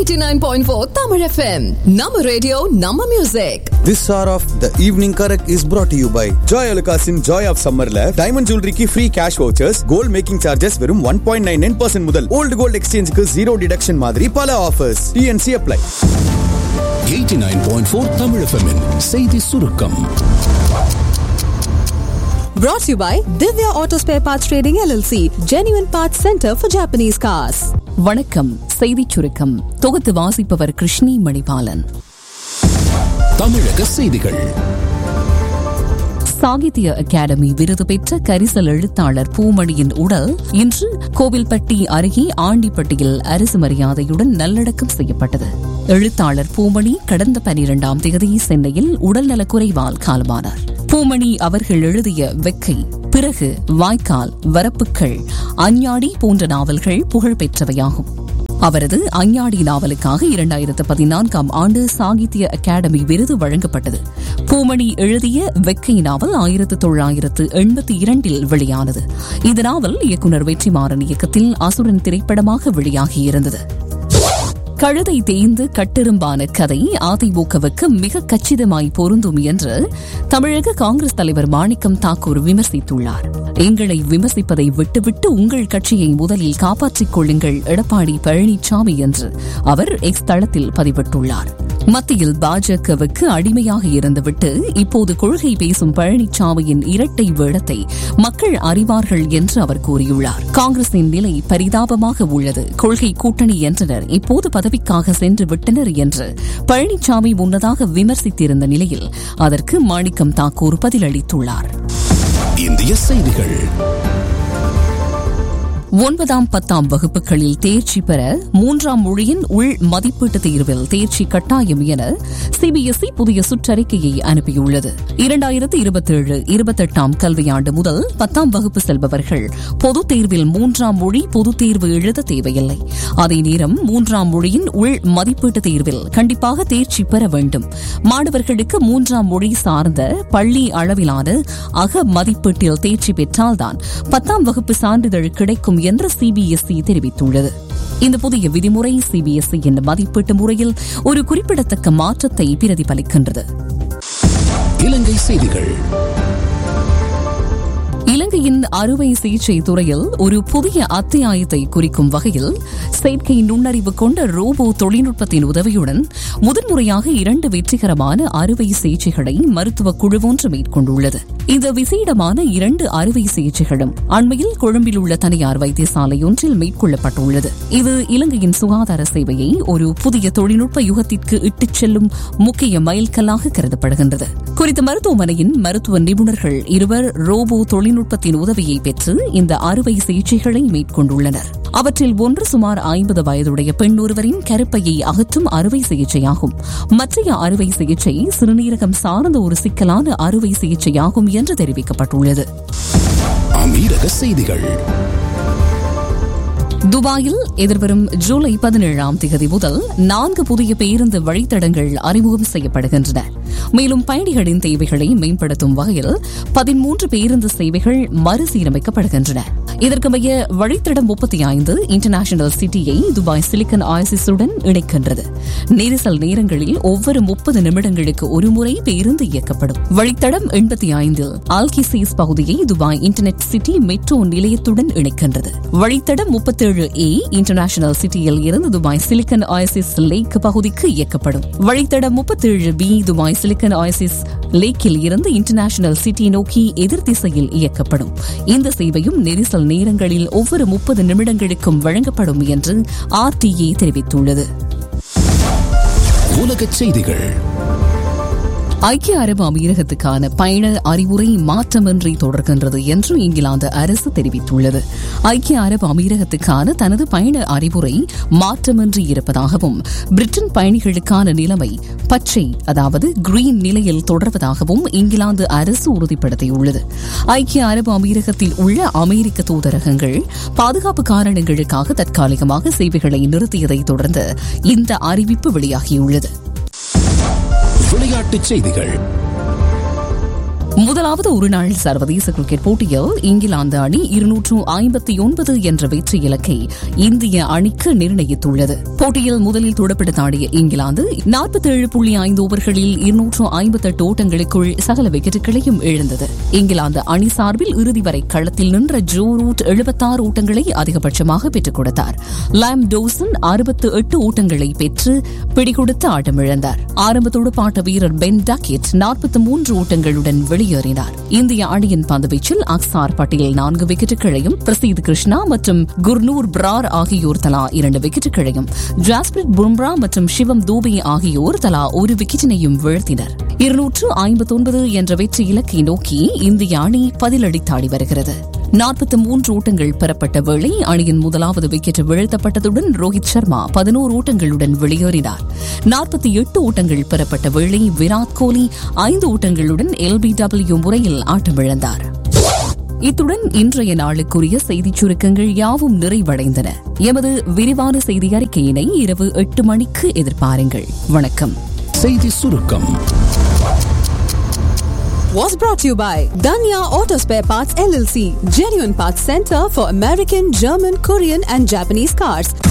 89.4 Tamil FM. Nama radio, Nama music. This hour of the evening correct is brought to you by Joy Alukasin Joy of Summerல diamond ஜுவல்லரிக்கு free cash vouchers gold making charges வெறும் one point nine nine percent முதல் old gold எக்ஸ்சேஞ்சுக்கு zero deduction மாதிரி பல offers TNC apply 89.4 Tamil FM -இன் செய்தி சுருக்கம் Brought to you by Divya Auto Spare Parts Trading LLC, Genuine Parts Center for Japanese Cars. வணக்கம் செய்திச் சுருக்கம் தொகுத்து வாசிப்பவர் கிருஷ்ணி மணிபாலன் தமிழக செய்திகள் சாகித்ய அகாடமி விருது பெற்ற கரிசல் எழுத்தாளர் பூமணியின் உடல் இன்று கோவில்பட்டி அருகே ஆண்டிப்பட்டியில் அரசு மரியாதையுடன் நல்லடக்கம் செய்யப்பட்டது எழுத்தாளர் பூமணி கடந்த பனிரெண்டாம் தேதி சென்னையில் உடல்நலக் குறைவால் காலமானார் பூமணி அவர்கள் எழுதிய வெக்கை பிறகு வாய்க்கால் வரப்புக்கள் அஞ்ஞாடி போன்ற நாவல்கள் புகழ்பெற்றவையாகும் அவரது அஞ்ஞாடி நாவலுக்காக இரண்டாயிரத்து பதினான்காம் ஆண்டு சாகித்ய அகாடமி விருது வழங்கப்பட்டது பூமணி எழுதிய வெக்கை நாவல் ஆயிரத்து தொள்ளாயிரத்து எண்பத்தி இரண்டில் வெளியானது இந்த நாவல் இயக்குநர் வெற்றிமாறன் இயக்கத்தில் அசுரன் திரைப்படமாக வெளியாகியிருந்தது கழுதை தேய்ந்து கட்டெரும்பான கதை அதிமுகவுக்கு மிக கச்சிதமாய் பொருந்தும் என்று தமிழக காங்கிரஸ் தலைவர் மாணிக்கம் தாக்கூர் விமர்சித்துள்ளார் எங்களை விமர்சிப்பதை விட்டுவிட்டு உங்கள் கட்சியை முதலில் காப்பாற்றிக் கொள்ளுங்கள் எடப்பாடி பழனிசாமி என்று அவர் எக்ஸ் தளத்தில் பதிவிட்டுள்ளார் மத்தியில் பாஜகவுக்கு அடிமையாக இருந்துவிட்டு இப்போது கொள்கை பேசும் பழனிசாமியின் இரட்டை வேடத்தை மக்கள் அறிவார்கள் என்று அவர் கூறியுள்ளார் காங்கிரசின் நிலை பரிதாபமாக உள்ளது கொள்கை கூட்டணி என்றனர் இப்போது பதவிக்காக சென்று விட்டனர் என்று பழனிசாமி முன்னதாக விமர்சித்திருந்த நிலையில் அதற்கு மாணிக்கம் தாக்கூர் பதிலளித்துள்ளார் இந்திய செய்திகள் ஒன்பதாம் பத்தாம் வகுப்புகளில் தேர்ச்சி பெற மூன்றாம் மொழியின் உள் மதிப்பீட்டு தேர்வில் தேர்ச்சி கட்டாயம் என சிபிஎஸ்இ புதிய சுற்றறிக்கையை அனுப்பியுள்ளது இரண்டாயிரத்து இருபத்தேழு இருபத்தெட்டாம் கல்வியாண்டு முதல் பத்தாம் வகுப்பு செல்பவர்கள் பொதுத் தேர்வில் மூன்றாம் மொழி பொதுத் தேர்வு எழுத தேவையில்லை அதே நேரம் மூன்றாம் மொழியின் உள் மதிப்பீட்டு தேர்வில் கண்டிப்பாக தேர்ச்சி பெற வேண்டும் மாணவர்களுக்கு மூன்றாம் மொழி சார்ந்த பள்ளி அளவிலான அக மதிப்பீட்டில் தேர்ச்சி பெற்றால்தான் பத்தாம் வகுப்பு சான்றிதழ் கிடைக்கும் என்று சிபிஎஸ்இ தெரிவித்துள்ளது இந்த புதிய விதிமுறை சிபிஎஸ்இயின் மதிப்பீட்டு முறையில் ஒரு குறிப்பிடத்தக்க மாற்றத்தை பிரதிபலிக்கின்றது இலங்கை செய்திகள் இலங்கையின் அறுவை சிகிச்சை துறையில் ஒரு புதிய அத்தியாயத்தை குறிக்கும் வகையில் செயற்கை நுண்ணறிவு கொண்ட ரோபோ தொழில்நுட்பத்தின் உதவியுடன் முதன்முறையாக இரண்டு வெற்றிகரமான அறுவை சிகிச்சைகளை மருத்துவ குழு ஒன்று மேற்கொண்டுள்ளது இந்த விசேடமான இரண்டு அறுவை சிகிச்சைகளும் அண்மையில் கொழும்பில் உள்ள தனியார் வைத்தியசாலை ஒன்றில் மேற்கொள்ளப்பட்டுள்ளது இது இலங்கையின் சுகாதார சேவையை ஒரு புதிய தொழில்நுட்ப யுகத்திற்கு இட்டுச் செல்லும் முக்கிய மைல்கல்லாக கருதப்படுகின்றது குறித்த மருத்துவமனையின் மருத்துவ நிபுணர்கள் இருவர் ரோபோ தொழில்நுட்பத்தின் உதவியை பெற்று இந்த அறுவை சிகிச்சைகளை மேற்கொண்டுள்ளனர் அவற்றில் ஒன்று சுமார் ஐம்பது வயதுடைய பெண் ஒருவரின் கருப்பையை அகற்றும் அறுவை சிகிச்சையாகும் மற்றைய அறுவை சிகிச்சை சிறுநீரகம் சார்ந்த ஒரு சிக்கலான அறுவை சிகிச்சையாகும் என்று தெரிவிக்கப்பட்டுள்ளது அமீரக செய்திகள் துபாயில் எதிர்வரும் ஜூலை பதினேழாம் தேதி முதல் நான்கு புதிய பேருந்து வழித்தடங்கள் அறிமுகம் செய்யப்படுகின்றன மேலும் பயணிகளின் தேவைகளை மேம்படுத்தும் வகையில் பதிமூன்று பேருந்து சேவைகள் மறுசீரமைக்கப்படுகின்றன இதற்கமைய வழித்தடம் முப்பத்தி ஐந்து இன்டர்நேஷனல் சிட்டியை துபாய் சிலிக்கன் ஆயசிஸுடன் இணைக்கின்றது நெரிசல் நேரங்களில் ஒவ்வொரு முப்பது நிமிடங்களுக்கு ஒருமுறை பேருந்து இயக்கப்படும் வழித்தடம் எண்பத்தி ஐந்தில் ஆல்கிசீஸ் பகுதியை துபாய் இன்டர்நெட் சிட்டி மெட்ரோ நிலையத்துடன் இணைக்கின்றது வழித்தடம் முப்பத்தேழு ஏ இன்டர்நேஷனல் சிட்டியில் இருந்து துபாய் சிலிக்கன் ஆயசிஸ் லேக் பகுதிக்கு இயக்கப்படும் வழித்தடம் முப்பத்தேழு பி துபாய் சிலிக்கன் ஆயசிஸ் லேக்கில் இருந்து இன்டர்நேஷனல் சிட்டி நோக்கி எதிர் திசையில் இயக்கப்படும் இந்த சேவையும் நெரிசல் நேரங்களில் ஒவ்வொரு முப்பது நிமிடங்களுக்கும் வழங்கப்படும் என்று ஆர்டிஏ தெரிவித்துள்ளது உலகச் செய்திகள் ஐக்கிய அரபு அமீரகத்துக்கான பயண அறிவுரை மாற்றமின்றி தொடர்கின்றது என்று இங்கிலாந்து அரசு தெரிவித்துள்ளது ஐக்கிய அரபு அமீரகத்துக்கான தனது பயண அறிவுரை மாற்றமின்றி இருப்பதாகவும் பிரிட்டன் பயணிகளுக்கான நிலைமை பச்சை அதாவது கிரீன் நிலையில் தொடர்வதாகவும் இங்கிலாந்து அரசு உறுதிப்படுத்தியுள்ளது ஐக்கிய அரபு அமீரகத்தில் உள்ள அமெரிக்க தூதரகங்கள் பாதுகாப்பு காரணங்களுக்காக தற்காலிகமாக சேவைகளை நிறுத்தியதை தொடர்ந்து இந்த அறிவிப்பு வெளியாகியுள்ளது விளையாட்டுச் செய்திகள் முதலாவது ஒருநாள் சர்வதேச கிரிக்கெட் போட்டியில் இங்கிலாந்து அணி இருநூற்று ஐம்பத்தி ஒன்பது என்ற வெற்றி இலக்கை இந்திய அணிக்கு நிர்ணயித்துள்ளது போட்டியில் முதலில் துடுப்படுத்த ஆடிய இங்கிலாந்து நாற்பத்தேழு புள்ளி ஐந்து ஓவர்களில் இருநூற்று ஐம்பத்தெட்டு ஓட்டங்களுக்குள் சகல விக்கெட்டுகளையும் இழந்தது இங்கிலாந்து அணி சார்பில் இறுதி வரை களத்தில் நின்ற ஜோ ரூட் எழுபத்தாறு ஓட்டங்களை அதிகபட்சமாக பெற்றுக் கொடுத்தார் லாம் டோசன் அறுபத்து எட்டு ஓட்டங்களை பெற்று பிடிகொடுத்து ஆட்டமிழந்தார் ஆரம்ப துடுப்பாட்ட வீரர் பென் டக்கெட் நாற்பத்தி மூன்று ஓட்டங்களுடன் வெளியேறினார் இந்திய அணியின் பந்துவீச்சில் அக்சார் பட்டேல் நான்கு விக்கெட்டுகளையும் பிரசீத் கிருஷ்ணா மற்றும் குர்னூர் பிரார் ஆகியோர் தலா இரண்டு விக்கெட்டுகளையும் ஜாஸ்பிரிட் பும்ரா மற்றும் சிவம் தூபே ஆகியோர் தலா ஒரு விக்கெட்டினையும் வீழ்த்தினர் இருநூற்று ஐம்பத்தொன்பது என்ற வெற்றி இலக்கை நோக்கி இந்திய அணி பதிலளித்தாடி வருகிறது நாற்பத்தி மூன்று ஓட்டங்கள் பெறப்பட்ட வேளை அணியின் முதலாவது விக்கெட் வீழ்த்தப்பட்டதுடன் ரோஹித் சர்மா பதினோரு ஓட்டங்களுடன் வெளியேறினார் நாற்பத்தி எட்டு ஓட்டங்கள் பெறப்பட்ட வேளை விராட் கோலி ஐந்து ஓட்டங்களுடன் எல்பிடபிள்யூ முறையில் ஆட்டமிழந்தார் இத்துடன் இன்றைய நாளுக்குரிய செய்திச் சுருக்கங்கள் யாவும் நிறைவடைந்தன எமது விரிவான செய்தி அறிக்கையினை இரவு எட்டு மணிக்கு எதிர்பாருங்கள் வணக்கம் செய்தி சுருக்கம் Was brought to you by Danya Auto Spare Parts LLC, genuine parts center for American, German, Korean, and Japanese cars.